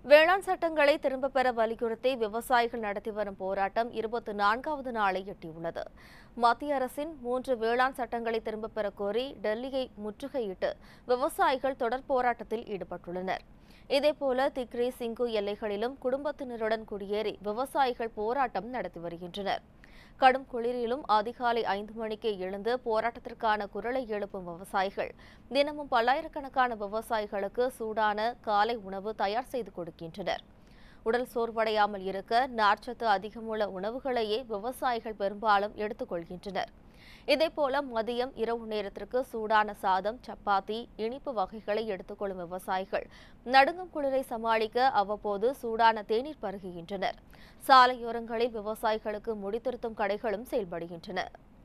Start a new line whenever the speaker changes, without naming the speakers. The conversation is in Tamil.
வேளாண் சட்டங்களை திரும்பப் பெற வலியுறுத்தி விவசாயிகள் நடத்தி வரும் போராட்டம் இருபத்தி நான்காவது நாளை எட்டியுள்ளது மத்திய அரசின் மூன்று வேளாண் சட்டங்களை திரும்பப் பெற கோரி டெல்லியை முற்றுகையிட்டு விவசாயிகள் தொடர் போராட்டத்தில் ஈடுபட்டுள்ளனர் இதேபோல திக்ரி சிங்கு எல்லைகளிலும் குடும்பத்தினருடன் குடியேறி விவசாயிகள் போராட்டம் நடத்தி வருகின்றனர் கடும் குளிரிலும் அதிகாலை ஐந்து மணிக்கே எழுந்து போராட்டத்திற்கான குரலை எழுப்பும் விவசாயிகள் தினமும் பல்லாயிரக்கணக்கான விவசாயிகளுக்கு சூடான காலை உணவு தயார் செய்து கொடுக்கின்றனர் உடல் சோர்வடையாமல் இருக்க நார்ச்சத்து அதிகமுள்ள உணவுகளையே விவசாயிகள் பெரும்பாலும் எடுத்துக்கொள்கின்றனர் இதேபோல மதியம் இரவு நேரத்திற்கு சூடான சாதம் சப்பாத்தி இனிப்பு வகைகளை எடுத்துக்கொள்ளும் விவசாயிகள் நடுங்கும் குளிரை சமாளிக்க அவ்வப்போது சூடான தேநீர் பருகுகின்றனர் சாலையோரங்களில் விவசாயிகளுக்கு முடித்திருத்தும் கடைகளும் செயல்படுகின்றன